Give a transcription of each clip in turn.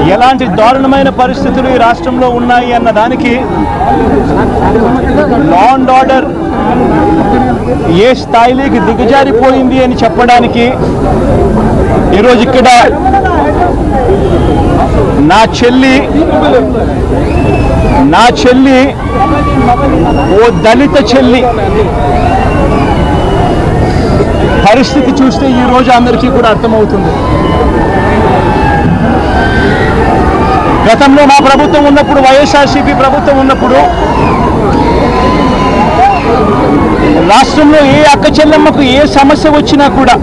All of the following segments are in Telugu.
ఎలాంటి దారుణమైన పరిస్థితులు ఈ రాష్ట్రంలో ఉన్నాయి అన్న దానికి లా అండ్ ఆర్డర్ ఏ స్థాయిలోకి దిగజారిపోయింది అని చెప్పడానికి ఈరోజు ఇక్కడ నా చెల్లి నా చెల్లి ఓ దళిత చెల్లి పరిస్థితి చూస్తే ఈ రోజు అందరికీ కూడా అర్థమవుతుంది గతంలో మా ప్రభుత్వం ఉన్నప్పుడు వైఎస్ఆర్సీపీ ప్రభుత్వం ఉన్నప్పుడు రాష్ట్రంలో ఏ అక్క చెల్లెమ్మకు ఏ సమస్య వచ్చినా కూడా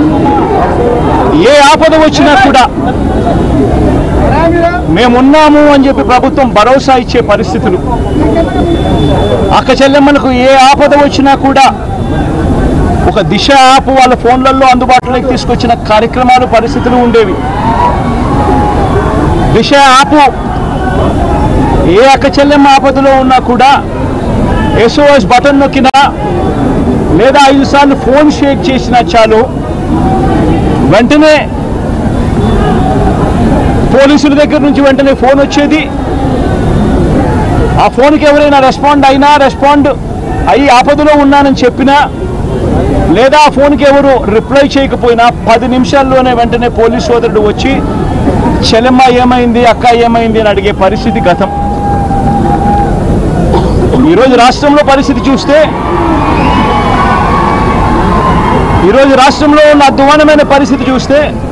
ఏ ఆపద వచ్చినా కూడా మేమున్నాము అని చెప్పి ప్రభుత్వం భరోసా ఇచ్చే పరిస్థితులు అక్క చెల్లెమ్మలకు ఏ ఆపద వచ్చినా కూడా ఒక దిశ యాప్ వాళ్ళ ఫోన్లలో అందుబాటులోకి తీసుకొచ్చిన కార్యక్రమాలు పరిస్థితులు ఉండేవి దిశ యాప్ ఏ అక్క చెల్లెమ్మ ఆపదలో ఉన్నా కూడా ఎస్ఓఎస్ బటన్ నొక్కినా లేదా ఐదు సార్లు ఫోన్ షేక్ చేసినా చాలు వెంటనే పోలీసుల దగ్గర నుంచి వెంటనే ఫోన్ వచ్చేది ఆ ఫోన్కి ఎవరైనా రెస్పాండ్ అయినా రెస్పాండ్ అయ్యి ఆపదలో ఉన్నానని చెప్పినా లేదా ఆ ఫోన్కి ఎవరు రిప్లై చేయకపోయినా పది నిమిషాల్లోనే వెంటనే పోలీస్ సోదరుడు వచ్చి చెల్లెమ్మ ఏమైంది అక్క ఏమైంది అని అడిగే పరిస్థితి గతం ఈరోజు రాష్ట్రంలో పరిస్థితి చూస్తే ఈరోజు రాష్ట్రంలో ఉన్న అధ్వానమైన పరిస్థితి చూస్తే